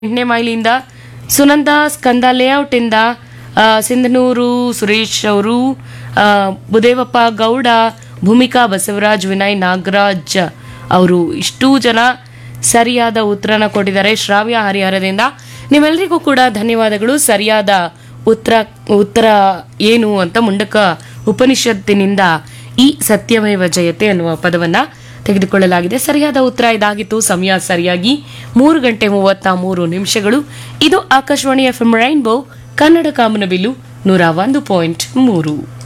ಎಂಟನೇ ಮೈಲಿಂದ ಸುನಂದ ಸ್ಕಂದ ಲೇಔಟಿಂದ ಆ, ಸಿಂಧನೂರು ಸುರೇಶ್ ಅವರು ಆ, ಬುದೇವಪ್ಪ ಗೌಡ ಭೂಮಿಕಾ ಬಸವರಾಜ್ ವಿನಯ್ ನಾಗರಾಜ್ ಅವರು ಇಷ್ಟೂ ಜನ ಸರಿಯಾದ ಉತ್ತರನ ಕೊಟ್ಟಿದ್ದಾರೆ ಶ್ರಾವ್ಯ ಹರಿಹರದಿಂದ ನಿಮ್ಮೆಲ್ಲರಿಗೂ ಕೂಡ ಧನ್ಯವಾದಗಳು ಸರಿಯಾದ ಉತ್ತರ ಉತ್ತರ ಏನು ಅಂತ ಮುಂಡಕ ಉಪನಿಷತ್ತಿನಿಂದ ಈ ಸತ್ಯಮೇವ ಜಯತೆ ಅನ್ನುವ ಪದವನ್ನ ತೆಗೆದುಕೊಳ್ಳಲಾಗಿದೆ ಸರಿಯಾದ ಉತ್ತರ ಇದಾಗಿತ್ತು ಸಮಯ ಸರಿಯಾಗಿ ಮೂರು ಗಂಟೆ ಮೂವತ್ತ ಮೂರು ನಿಮಿಷಗಳು ಇದು Akashvani F M rainbow Kannada ಕಾಮನಬಿಲ್ಲು ನೂರ ಒಂದು ಪಾಯಿಂಟ್ ಮೂರು